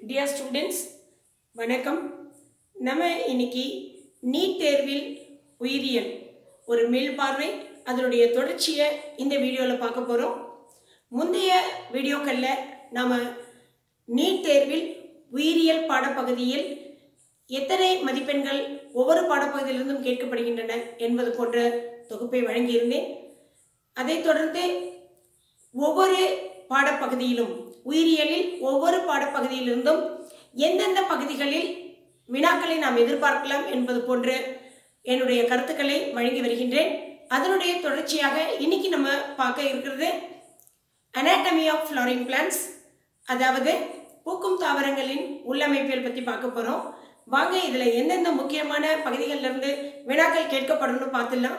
dear students வணக்கம் நம்ம இன்னைக்கு நீட் தேர்வில் உயிரியல் ஒரு மேல்பார்வை அதனுடைய தொடர்ச்சியை இந்த வீடியோவில் பார்க்க போகிறோம் முந்தைய வீடியோக்களில் நாம் நீட் தேர்வில் உயிரியல் பாடப்பகுதியில் எத்தனை மதிப்பெண்கள் ஒவ்வொரு பாடப்பகுதியிலிருந்தும் கேட்கப்படுகின்றன என்பது போன்ற தொகுப்பை வழங்கியிருந்தேன் அதைத் தொடர்ந்து ஒவ்வொரு பாடப்பகுதியிலும் உயிரியலில் ஒவ்வொரு பாடப்பகுதியிலிருந்தும் எந்தெந்த பகுதிகளில் வினாக்களை நாம் எதிர்பார்க்கலாம் என்பது போன்ற என்னுடைய கருத்துக்களை வழங்கி வருகின்றேன் அதனுடைய தொடர்ச்சியாக இன்னைக்கு நம்ம பார்க்க இருக்கிறது அனாட்டமி ஆஃப் ஃப்ளவரிங் பிளான்ஸ் அதாவது பூக்கும் தாவரங்களின் உள்ளமைப்பியல் பற்றி பார்க்க போகிறோம் வாங்க இதில் எந்தெந்த முக்கியமான பகுதிகளில் இருந்து வினாக்கள் கேட்கப்படும்னு பார்த்துடலாம்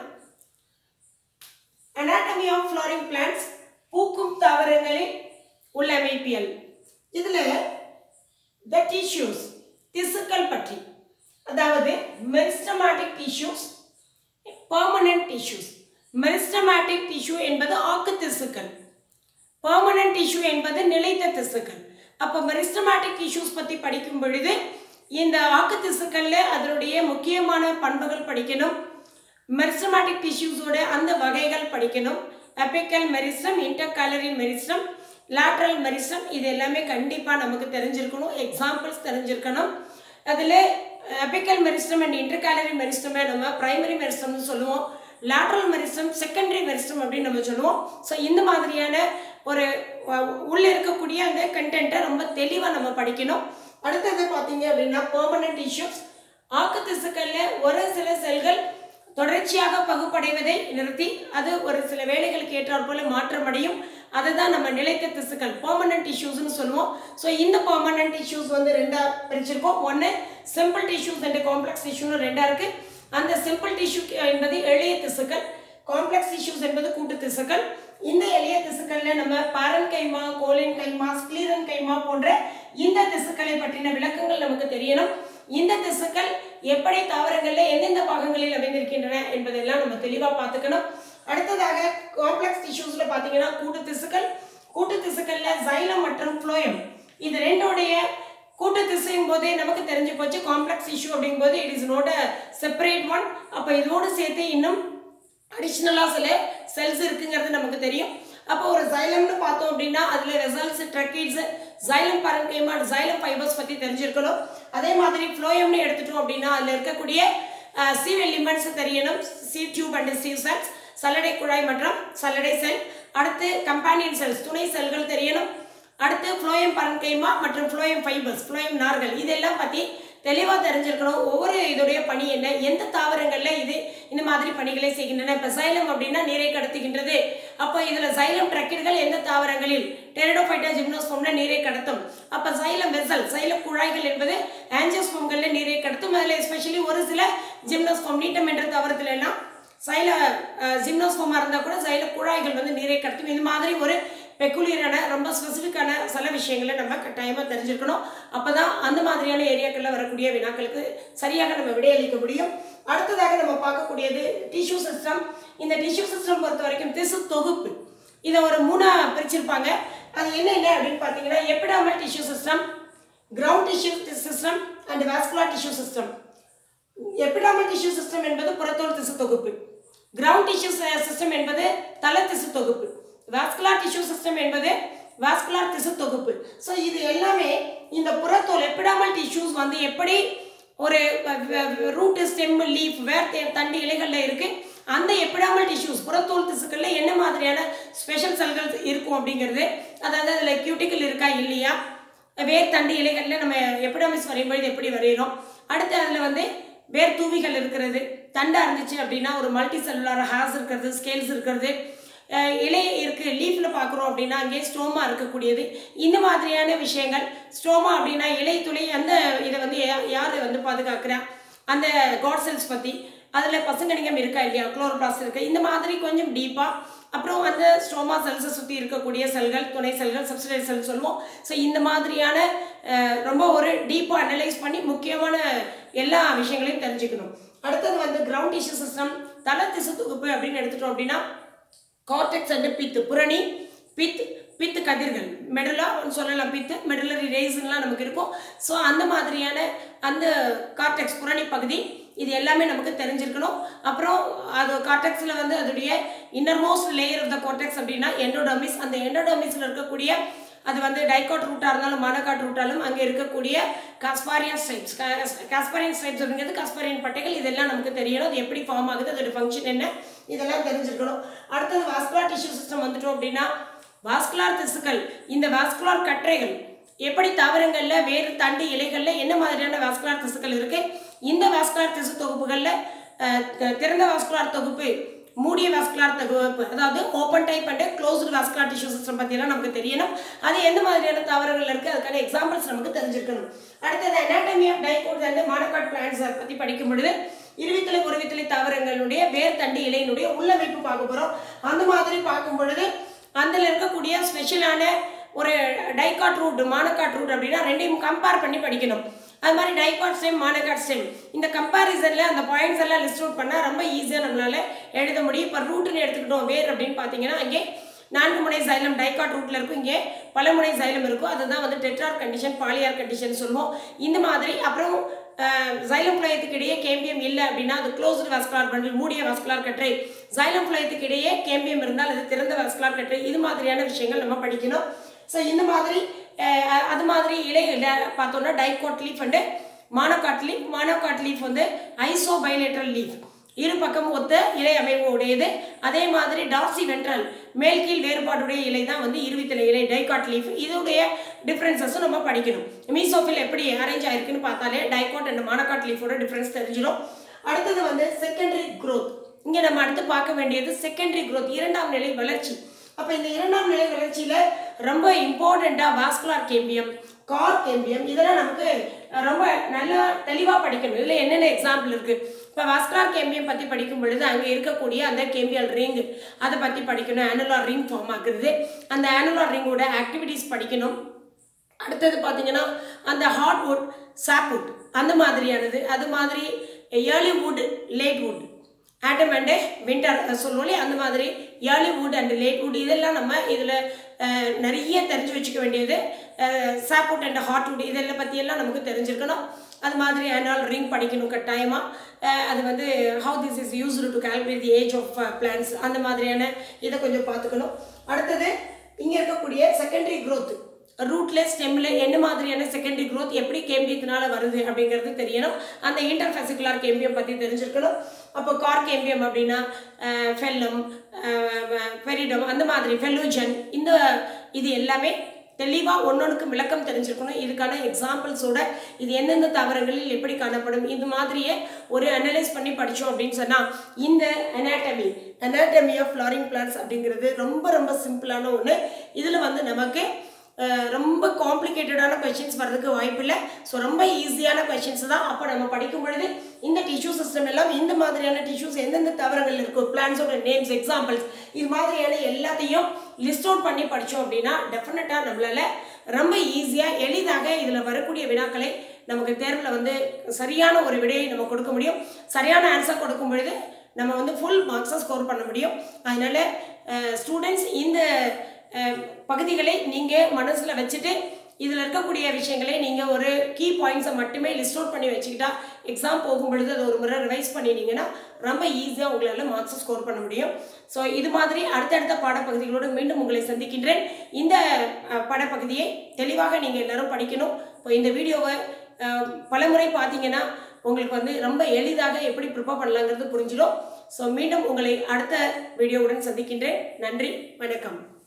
அனாட்டமி ஆஃப் ஃப்ளவரிங் பிளான்ஸ் பூக்கும் தாவரங்களின் உள்ளமைப்பியல் இதில் த டிஷ்யூஸ் திசுக்கள் பற்றி அதாவது meristematic tissues permanent tissues meristematic tissue என்பது ஆக்கு திசுக்கள் பெர்மனன்ட் டிஷ்யூ என்பது நிலைத்த திசுக்கள் அப்போ மெரிஸ்டமாட்டிக் டிஷ்யூஸ் பற்றி படிக்கும் பொழுது இந்த ஆக்கு திசுக்களில் அதனுடைய முக்கியமான பண்புகள் படிக்கணும் மெரிஸ்டமாட்டிக் டிஷ்யூஸோட அந்த வகைகள் படிக்கணும் apical meristem intercalary meristem lateral meristem இது எல்லாமே கண்டிப்பாக நமக்கு தெரிஞ்சிருக்கணும் எக்ஸாம்பிள்ஸ் தெரிஞ்சிருக்கணும் அதில் அபிக்கல் மெரிஸ்டம் அண்ட் இன்டர்காலரி மெரிஸ்டமை நம்ம பிரைமரி மெரிஸ்டம்னு சொல்லுவோம் லாட்ரல் மெரிஸ்டம் செகண்டரி மெரிஸ்டம் அப்படின்னு நம்ம சொல்லுவோம் ஸோ இந்த மாதிரியான ஒரு உள்ளே இருக்கக்கூடிய அந்த கண்டென்ட்டை ரொம்ப தெளிவாக நம்ம படிக்கணும் அடுத்தது பார்த்தீங்க அப்படின்னா பெர்மனன்ட் இஷ்யூஸ் ஆக்கு திசுக்களில் ஒரு சில செல்கள் தொடர்ச்சியாக பகுப்படைவதை நிறுத்தி அது ஒரு சில வேலைகளுக்கு ஏற்றாற் போல மாற்றமடையும் அதுதான் நம்ம நிலைத்த திசுக்கள் பெர்மனன்ட் டிஷ்யூஸ்னு சொல்லுவோம் ஸோ இந்த பெர்மனன்ட் டிஷ்யூஸ் வந்து ரெண்டாக பிரிச்சிருக்கோம் ஒன்று சிம்பிள் டிஷ்யூஸ் அண்ட் காம்ப்ளெக்ஸ் டிஷ்யூன்னு ரெண்டாக இருக்குது அந்த சிம்பிள் டிஷ்யூ என்பது எளிய திசுக்கள் காம்ப்ளெக்ஸ் டிஷ்யூஸ் என்பது கூட்டு திசுக்கள் இந்த எளிய திசுக்களில் நம்ம பாரன் கைமா கோலின் கைமா ஸ்க்ளீரன் கைமா போன்ற இந்த திசுக்களை பற்றின விளக்கங்கள் நமக்கு தெரியணும் இந்த திசுக்கள் எப்படி தாவரங்களில் எந்தெந்த பாகங்களில் அமைந்திருக்கின்றன என்பதெல்லாம் நம்ம தெளிவாக பார்த்துக்கணும் அடுத்ததாக காம்ப்ளெக்ஸ் டிஷ்யூஸில் பார்த்தீங்கன்னா கூட்டு திசுக்கள் கூட்டு திசுக்களில் சைலம் மற்றும் ஃப்ளோயம் இது ரெண்டோடைய கூட்டு திசையும் போதே நமக்கு தெரிஞ்சு போச்சு காம்ப்ளெக்ஸ் இஷ்யூ அப்படிங்கும்போது it is not a separate one அப்போ இதோடு சேர்த்து இன்னும் அடிஷ்னலாக சில செல்ஸ் இருக்குங்கிறது நமக்கு தெரியும் அப்போ ஒரு ஜைலம்னு பார்த்தோம் அப்படின்னா அதில் vessels tracheids xylem parenchyma xylem fibres பற்றி தெரிஞ்சிருக்கணும் அதே மாதிரி ஃப்ளோயம்னு எடுத்துட்டோம் அப்படின்னா அதில் இருக்கக்கூடிய சீவ் எலிமெண்ட்ஸ் தெரியணும் sieve tube and sieve cells சல்லடை குழாய் மற்றும் சல்லடை செல் அடுத்து கம்பானியன் செல்ஸ் துணை செல்கள் தெரியணும் அடுத்து ஃப்ளோயம் பரன்கைமா மற்றும் ஃப்ளோயம் ஃபைபர்ஸ் ஃப்ளோயம் நார்கள் இதெல்லாம் பற்றி தெளிவாக தெரிஞ்சிருக்கணும் ஒவ்வொரு இதோடைய பணி என்ன எந்த தாவரங்களில் இது இந்த மாதிரி பணிகளை செய்கின்றன இப்போ சைலம் அப்படின்னா நீரை கடத்துகின்றது அப்போ இதில் சைலம் ட்ரக்கிடுகள் எந்த தாவரங்களில் டெரடோஃபைட்டா ஜிம்னோஸ்போம்ல நீரை கடத்தும் அப்போ சைலம் வெசல் சைல குழாய்கள் என்பது ஆன்ஜியோஸ்போம்களில் நீரை கடத்தும் அதில் எஸ்பெஷலி ஒரு சில ஜிம்னோஸ்போம் நீட்டம் என்ற தாவரத்துல எல்லாம் சைல ஜிம்னோஸ்போமா இருந்தால் கூட சைல குழாய்கள் வந்து நீரை கடத்தும் இது மாதிரி ஒரு பெக்குலியரான ரொம்ப ஸ்பெசிஃபிக்கான சில விஷயங்களை நம்ம கட்டாயமாக தெரிஞ்சிருக்கணும் அப்போ தான் அந்த மாதிரியான ஏரியாக்களில் வரக்கூடிய வினாக்களுக்கு சரியாக நம்ம விடையளிக்க முடியும் அடுத்ததாக நம்ம பார்க்கக்கூடியது டிஷ்யூ சிஸ்டம் இந்த டிஷ்யூ சிஸ்டம் பொறுத்த வரைக்கும் திசு தொகுப்பு இதை ஒரு மூணாக பிரிச்சிருப்பாங்க அது என்னென்ன அப்படின்னு பார்த்தீங்கன்னா epidermal tissue system ground tissue system and vascular tissue system epidermal tissue system என்பது புறத்தோல் திசு தொகுப்பு கிரவுண்ட் டிஷ்யூ சிஸ்டம் என்பது தல திசு தொகுப்பு வாஸ்குலார் டிஷ்யூ சிஸ்டம் என்பது வாஸ்குலார் திசு தொகுப்பு ஸோ இது எல்லாமே இந்த புறத்தோல் எப்பிடாமல் டிஷ்யூஸ் வந்து எப்படி ஒரு ரூட் ஸ்டெம் லீஃப் வேர் தண்டு இலைகளில் இருக்குது அந்த எப்பிடாமல் டிஷ்யூஸ் புறத்தோல் திசுக்களில் என்ன மாதிரியான ஸ்பெஷல் செல்கள் இருக்கும் அப்படிங்கிறது அதாவது அதில் கியூட்டிக்கல் இருக்கா இல்லையா வேர் தண்டு இலைகளில் நம்ம எப்பிடாமிஸ் வரையும்பொழுது எப்படி வரைகிறோம் அடுத்து அதில் வந்து வேர் தூவிகள் இருக்கிறது தண்டாக இருந்துச்சு அப்படின்னா ஒரு மல்டி செல்லுலார் ஹேர்ஸ் இருக்கிறது ஸ்கேல்ஸ் இருக்கிறது இலை இருக்குது லீஃபில் பார்க்குறோம் அப்படின்னா அங்கே ஸ்டோமா இருக்கக்கூடியது இந்த மாதிரியான விஷயங்கள் ஸ்டோமா அப்படின்னா இலை துளை அந்த இதை வந்து யார் வந்து பாதுகாக்கிறா அந்த காட் செல்ஸ் பற்றி அதில் பசங்கணிகம் இருக்கா இல்லையா குளோரோபிளாஸ் இருக்குது இந்த மாதிரி கொஞ்சம் டீப்பாக அப்புறம் அந்த ஸ்டோமா செல்ஸை சுற்றி இருக்கக்கூடிய செல்கள் துணை செல்கள் சப்சிடரி செல் சொல்லுவோம் ஸோ இந்த மாதிரியான ரொம்ப ஒரு டீப்பாக அனலைஸ் பண்ணி முக்கியமான எல்லா விஷயங்களையும் தெரிஞ்சுக்கணும் அடுத்தது வந்து கிரவுண்ட் டிஷ்யூ சிஸ்டம் தல திசு தொகுப்பு அப்படின்னு எடுத்துட்டோம் அப்படின்னா கார்டெக்ஸ் அண்ட் பித் புரணி பித் பித்து கதிர்கள் மெடுலா சொல்லலாம் பித்து மெடுலரி ரேஸ்லாம் நமக்கு இருக்கும் ஸோ அந்த மாதிரியான அந்த கார்டெக்ஸ் புரணி பகுதி இது எல்லாமே நமக்கு தெரிஞ்சிருக்கணும் அப்புறம் அது கார்டெக்ஸில் வந்து அதோடைய innermost layer of the cortex அப்படின்னா எண்டோடமிஸ் அந்த எண்டோடமிஸில் இருக்கக்கூடிய அது வந்து டைகாட் ரூட்டாக இருந்தாலும் மானகாட் ரூட்டாலும் அங்கே இருக்கக்கூடிய காஸ்பாரியன் ஸ்ட்ரைப்ஸ் காஸ்பாரியன் ஸ்ட்ரைப்ஸ் அப்படிங்கிறது காஸ்பாரியன் பட்டைகள் இதெல்லாம் நமக்கு தெரியணும் அது எப்படி ஃபார்ம் ஆகுது அதோட ஃபங்க்ஷன் என்ன இதெல்லாம் தெரிஞ்சிருக்கணும் அடுத்தது வாஸ்குலார் டிஷ்யூ சிஸ்டம் வந்துட்டோம் அப்படின்னா வாஸ்குலார் திசுக்கள் இந்த வாஸ்குலார் கற்றைகள் எப்படி தாவரங்கள்ல வேறு தண்டு இலைகள்ல என்ன மாதிரியான வாஸ்குலார் திசுக்கள் இருக்கு இந்த வாஸ்குலார் திசு தொகுப்புகள்ல அஹ், த- திறந்த வாஸ்குலார் தொகுப்பு மூடிய வாஸ்குலார் தொகுப்பு அதாவது open type and closed vascular tissue system பற்றியெல்லாம் நமக்கு தெரியணும் அது எந்த மாதிரியான தாவரங்கள் இருக்கு அதுக்கான எக்ஸாம்பிள்ஸ் நமக்கு தெரிஞ்சிருக்கணும் அடுத்தது anatomy of dicots and monocot plants பற்றி படிக்கும் பொழுது இருவித்தலை ஒருவித்தலை தாவரங்களுடைய வேர் தண்டு இலையினுடைய உள்ளமைப்பு பார்க்க போகிறோம் அந்த மாதிரி பார்க்கும் பொழுது அதில் இருக்கக்கூடிய ஸ்பெஷலான ஒரு டைகாட் ரூட் மானகாட் ரூட் அப்படின்னா ரெண்டையும் கம்பேர் பண்ணி படிக்கணும் அது மாதிரி டைகாட் ஸ்டெம் மானகாட் ஸ்டெம் இந்த கம்பேரிசனில் அந்த பாயிண்ட்ஸ் எல்லாம் லிஸ்ட் அவுட் பண்ணால் ரொம்ப ஈஸியாக நம்மளால எழுத முடியும் இப்போ ரூட்னு எடுத்துக்கிட்டோம் வேர் அப்படின்னு பார்த்தீங்கன்னா அங்கே நான்கு முனை சைலம் டைகாட் ரூட்ல இருக்கும் இங்கே பல முனை சைலம் இருக்கும் அதுதான் வந்து டெட்ரார் கண்டிஷன் பாலியார் கண்டிஷன் சொல்லுவோம் இந்த மாதிரி அப்புறம் சைலம் புலயத்துக்கு இடையே கேம்பியம் இல்லை அப்படின்னா அது க்ளோஸ்டு வாஸ்குலார் பண்டில் மூடிய வாஸ்குலார் கற்றை சைலம் புலயத்துக்கு இடையே கேம்பியம் இருந்தால் அது திறந்த வாஸ்குலார் கற்றை இது மாதிரியான விஷயங்கள் நம்ம படிக்கணும் ஸோ இந்த மாதிரி அஹ், அ- அது மாதிரி இலைகள் பார்த்தோம்னா dicot leaf and monocot leaf monocot leaf வந்து ஐசோ பைலேட்ரல் லீஃப் இரு பக்கம் ஒத்த இலை அமைவு உடையது அதே மாதிரி டார்சி வென்ட்ரல் மேல் கீழ் வேறுபாடுடைய இலை தான் வந்து இருவித்தலை இலை டைகாட் லீஃப் இதோடைய டிஃப்ரென்சஸும் நம்ம படிக்கணும் மீசோஃபில் எப்படி அரேஞ்ச் ஆயிருக்குன்னு பார்த்தாலே டைகாட் அண்ட் மானகாட் லீஃபோட டிஃப்ரென்ஸ் தெரிஞ்சிடும் அடுத்தது வந்து செகண்டரி growth இங்கே நம்ம அடுத்து பார்க்க வேண்டியது செகண்டரி growth இரண்டாம் நிலை வளர்ச்சி அப்போ இந்த இரண்டாம் நிலை வளர்ச்சியில் ரொம்ப இம்பார்ட்டண்ட்டாக வாஸ்குலார் கேம்பியம் கார் கேம்பியம் இதெல்லாம் நமக்கு அஹ், ரொம்ப நல்லா தெளிவாக படிக்கணும் இதில் என்னென்ன எக்ஸாம்பிள் இருக்குது இப்போ வாஸ்குலார் கேம்பியம் பற்றி படிக்கும் பொழுது அங்கே இருக்கக்கூடிய அந்த கேம்பியல் ரிங் அதை பற்றி படிக்கணும் ஆனுலார் ரிங் ஃபார்ம் ஆகுது அந்த ஆனுலார் ரிங்கோட ஆக்டிவிட்டீஸ் படிக்கணும் அடுத்தது பார்த்தீங்கன்னா அந்த ஹார்ட் வுட் சாப்வுட் அந்த மாதிரியானது அது மாதிரி early wood late wood autumn and winter சொல்லுவோம் இல்லையா அந்த மாதிரி early wood and late wood இதெல்லாம் நம்ம இதில் நிறைய தெரிஞ்சு வச்சுக்க வேண்டியது சாப்வுட் அண்ட் ஹாட் வுட் இதெல்லாம் பற்றியெல்லாம் நமக்கு தெரிஞ்சிருக்கணும் அது மாதிரி ஆனுவல் ரிங் படிக்கணும் கட்டாயமாக அது வந்து how this is used to calculate the age of plants அந்த மாதிரியான இதை கொஞ்சம் பார்த்துக்கணும் அடுத்தது இங்கே இருக்கக்கூடிய செகண்டரி growth ரூட்ல ஸ்டெம்ல என்ன மாதிரியான செகண்டரி growth எப்படி கேம்பியத்தினால வருது அப்படிங்கிறது தெரியணும் அந்த இன்டர்ஃபெசிகுலார் கேம்பியம் பற்றி தெரிஞ்சிருக்கணும் அப்போ கார் கேம்பியம் அப்படின்னா ஃபெல்லம் பெரிடம் அந்த மாதிரி ஃபெல்லோஜன் இந்த இது எல்லாமே தெளிவாக ஒன்னொன்றுக்கு விளக்கம் தெரிஞ்சிருக்கணும் இதுக்கான எக்ஸாம்பிள்ஸோட இது எந்தெந்த தாவரங்களில் எப்படி காணப்படும் இது மாதிரியே ஒரு அனலைஸ் பண்ணி படித்தோம் அப்படின்னு சொன்னால் இந்த anatomy anatomy of flowering plants அப்படிங்கிறது ரொம்ப ரொம்ப சிம்பிளான ஒன்று இதில் வந்து நமக்கு அஹ், ரொம்ப காம்ப்ளிகேட்டடான கொஷின்ஸ் வர்றதுக்கு வாய்ப்பில்லை ஸோ ரொம்ப ஈஸியான கொஷின்ஸ் தான் அப்போ நம்ம படிக்கும் பொழுது இந்த டிஷ்யூ சிஸ்டம் எல்லாம் இந்த மாதிரியான டிஷ்யூஸ் எந்தெந்த தவறுகள் இருக்கும் பிளான்ஸோட நேம்ஸ் எக்ஸாம்பிள்ஸ் இது மாதிரியான எல்லாத்தையும் லிஸ்ட் அவுட் பண்ணி படித்தோம் அப்படின்னா டெஃபினட்டாக நம்மளால ரொம்ப ஈஸியாக எளிதாக இதில் வரக்கூடிய வினாக்களை நமக்கு தேர்வில் வந்து சரியான ஒரு விடையை நம்ம கொடுக்க முடியும் சரியான ஆன்சர் கொடுக்கும் பொழுது நம்ம வந்து ஃபுல் மார்க்ஸை ஸ்கோர் பண்ண முடியும் அதனால ஸ்டூடெண்ட்ஸ் இந்த அஹ், பகுதிகளை நீங்கள் மனசில் வச்சுட்டு இதில் இருக்கக்கூடிய விஷயங்களை நீங்கள் ஒரு கீ பாயிண்ட்ஸை மட்டுமே லிஸ்ட் அவுட் பண்ணி வச்சுக்கிட்டா எக்ஸாம் போகும் பொழுது அதை ஒரு முறை ரிவைஸ் பண்ணிட்டீங்கன்னா ரொம்ப ஈஸியாக உங்களால் மார்க்ஸை ஸ்கோர் பண்ண முடியும் ஸோ இது மாதிரி அடுத்தடுத்த பாடப்பகுதிகளோடு மீண்டும் உங்களை சந்திக்கின்றேன் இந்த அஹ், பாடப்பகுதியை தெளிவாக நீங்கள் எல்லாரும் படிக்கணும் இப்போ இந்த வீடியோவை அஹ், பலமுறை பார்த்தீங்கன்னா உங்களுக்கு வந்து ரொம்ப எளிதாக எப்படி ப்ரிப்பேர் பண்ணலாங்கிறது புரிஞ்சிடும் ஸோ மீண்டும் உங்களை அடுத்த வீடியோவுடன் சந்திக்கின்றேன் நன்றி வணக்கம்